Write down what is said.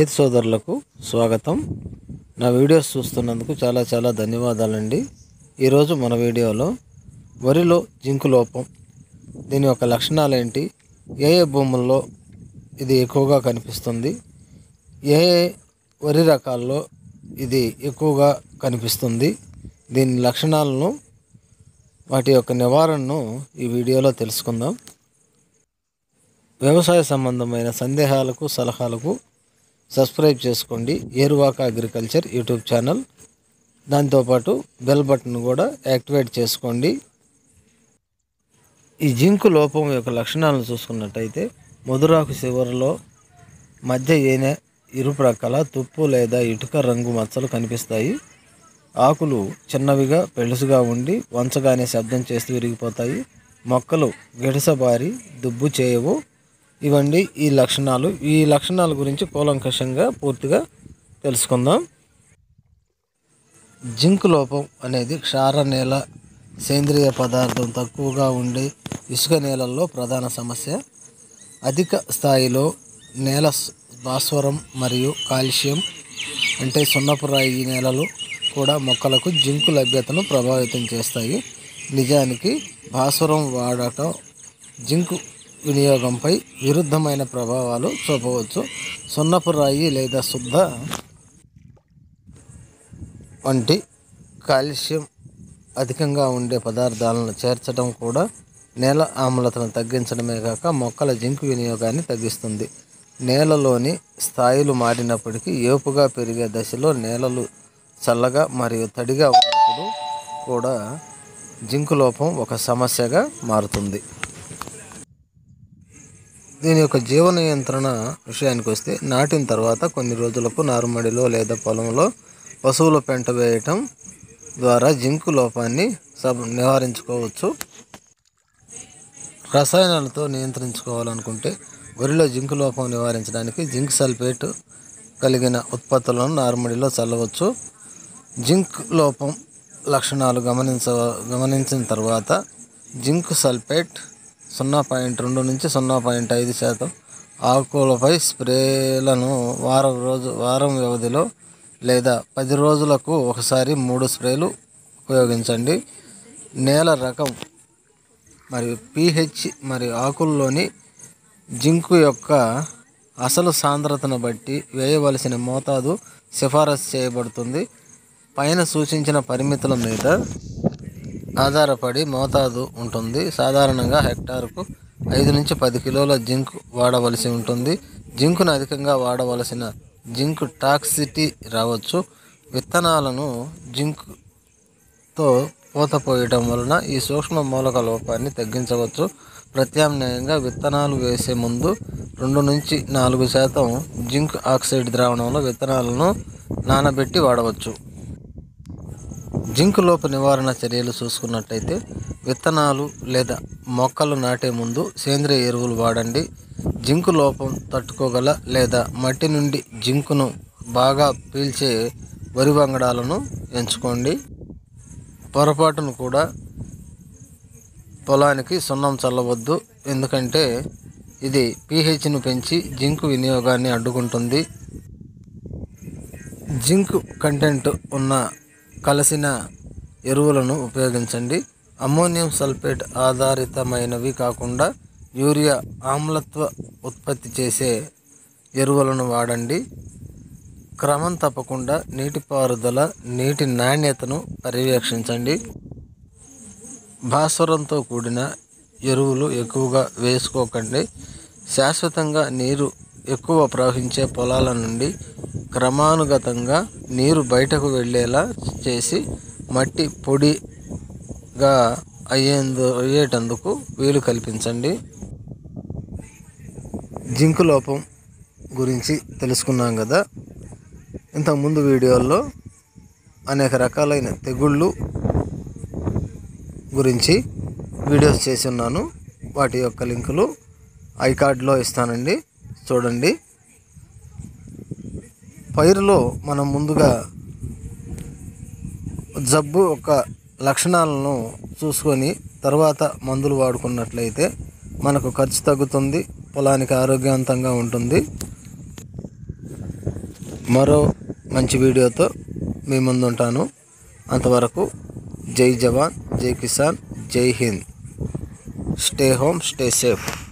రైతు సోదరులకు స్వాగతం నా వీడియోస్ చూస్తున్నందుకు చాలా చాలా ధన్యవాదాలండి ఈరోజు మన వీడియోలో వరిలో జింకు లోపం దీని యొక్క లక్షణాలు ఏంటి ఏ ఏ భూముల్లో ఇది ఎక్కువగా కనిపిస్తుంది ఏ ఏ వరి రకాల్లో ఇది ఎక్కువగా కనిపిస్తుంది దీని లక్షణాలను వాటి యొక్క నివారణను ఈ వీడియోలో తెలుసుకుందాం వ్యవసాయ సంబంధమైన సందేహాలకు సలహాలకు సబ్స్క్రైబ్ చేసుకోండి ఏరువాక అగ్రికల్చర్ యూట్యూబ్ ఛానల్ దాంతోపాటు బెల్ బటన్ కూడా యాక్టివేట్ చేసుకోండి ఈ జింకు లోపం యొక్క లక్షణాలను చూసుకున్నట్టయితే ముదురాకు చివరిలో మధ్య ఏనె ఇరుప్రక్కల తుప్పు లేదా ఇటుక రంగు మచ్చలు కనిపిస్తాయి ఆకులు చిన్నవిగా పెళుసుగా ఉండి వంచగానే శబ్దం చేస్తూ విరిగిపోతాయి మొక్కలు గిడసబారి దుబ్బు చేయవు ఇవన్నీ ఈ లక్షణాలు ఈ లక్షణాల గురించి కూలంకషంగా పూర్తిగా తెలుసుకుందాం జింక్ లోపం అనేది క్షార నేల సేంద్రియ పదార్థం తక్కువగా ఉండే ఇసుక నేలల్లో ప్రధాన సమస్య అధిక స్థాయిలో నేల స్- భాస్వరం మరియు కాల్షియం అంటే సున్నపు రాయి నేలలు కూడా మొక్కలకు జింకు లభ్యతను ప్రభావితం చేస్తాయి నిజానికి భాస్వరం వాడటం జింకు వినియోగంపై విరుద్ధమైన ప్రభావాలు చూపవచ్చు సున్నపు రాయి లేదా శుద్ధ వంటి కాల్షియం అధికంగా ఉండే పదార్థాలను చేర్చడం కూడా నేల ఆమ్లతను తగ్గించడమే కాక మొక్కల జింకు వినియోగాన్ని తగ్గిస్తుంది నేలలోని స్థాయిలు మారినప్పటికీ ఏపుగా పెరిగే దశలో నేలలు చల్లగా మరియు తడిగా ఉన్నప్పుడు కూడా జింకు లోపం ఒక సమస్యగా మారుతుంది దీని యొక్క జీవ నియంత్రణ విషయానికి వస్తే నాటిన తర్వాత కొన్ని రోజులకు నారుమడిలో లేదా పొలంలో పశువుల పెంట వేయటం ద్వారా జింకు లోపాన్ని సబ్ నివారించుకోవచ్చు రసాయనాలతో నియంత్రించుకోవాలనుకుంటే వరిలో జింకు లోపం నివారించడానికి జింక్ సల్ఫేట్ కలిగిన ఉత్పత్తులను నారుమడిలో చల్లవచ్చు జింక్ లోపం లక్షణాలు గమనించ గమనించిన తర్వాత జింక్ సల్ఫేట్ సున్నా పాయింట్ రెండు నుంచి సున్నా పాయింట్ ఐదు శాతం ఆకులపై స్ప్రేలను వారం రోజు వారం వ్యవధిలో లేదా పది రోజులకు ఒకసారి మూడు స్ప్రేలు ఉపయోగించండి నేల రకం మరియు pH మరియు ఆకుల్లోని జింకు యొక్క అసలు సాంద్రతను బట్టి వేయవలసిన మోతాదు సిఫారసు చేయబడుతుంది పైన సూచించిన పరిమితుల మీద ఆధారపడి మోతాదు ఉంటుంది సాధారణంగా హెక్టార్కు ఐదు నుంచి పది కిలోల జింక్ వాడవలసి ఉంటుంది జింకును అధికంగా వాడవలసిన జింక్ టాక్సిటీ రావచ్చు విత్తనాలను జింక్తో పూత పోయటం వలన ఈ సూక్ష్మ మూలక లోపాన్ని తగ్గించవచ్చు ప్రత్యామ్నాయంగా విత్తనాలు వేసే ముందు రెండు నుంచి నాలుగు శాతం జింక్ ఆక్సైడ్ ద్రావణంలో విత్తనాలను నానబెట్టి వాడవచ్చు జింక్ లోప నివారణ చర్యలు చూసుకున్నట్టయితే విత్తనాలు లేదా మొక్కలు నాటే ముందు సేంద్రియ ఎరువులు వాడండి జింకు లోపం తట్టుకోగల లేదా మట్టి నుండి జింకును బాగా పీల్చే వరి వంగడాలను ఎంచుకోండి పొరపాటును కూడా పొలానికి సున్నం చల్లవద్దు ఎందుకంటే ఇది పీహెచ్ను పెంచి జింకు వినియోగాన్ని అడ్డుకుంటుంది జింక్ కంటెంట్ ఉన్న కలిసిన ఎరువులను ఉపయోగించండి అమ్మోనియం సల్ఫేట్ ఆధారితమైనవి కాకుండా యూరియా ఆమ్లత్వ ఉత్పత్తి చేసే ఎరువులను వాడండి క్రమం తప్పకుండా నీటిపారుదల నీటి నాణ్యతను పర్యవేక్షించండి భాస్వరంతో కూడిన ఎరువులు ఎక్కువగా వేసుకోకండి శాశ్వతంగా నీరు ఎక్కువ ప్రవహించే పొలాల నుండి క్రమానుగతంగా నీరు బయటకు వెళ్ళేలా చేసి మట్టి పొడిగా అయ్యేందు అయ్యేటందుకు వీలు కల్పించండి జింకు లోపం గురించి తెలుసుకున్నాం కదా ఇంతకుముందు వీడియోల్లో అనేక రకాలైన తెగుళ్ళు గురించి వీడియోస్ చేసి ఉన్నాను వాటి యొక్క లింకులు ఐకార్డ్లో ఇస్తానండి చూడండి పైరులో మనం ముందుగా జబ్బు యొక్క లక్షణాలను చూసుకొని తర్వాత మందులు వాడుకున్నట్లయితే మనకు ఖర్చు తగ్గుతుంది పొలానికి ఆరోగ్యవంతంగా ఉంటుంది మరో మంచి వీడియోతో మీ ముందుంటాను అంతవరకు జై జవాన్ జై కిసాన్ జై Hind stay home stay safe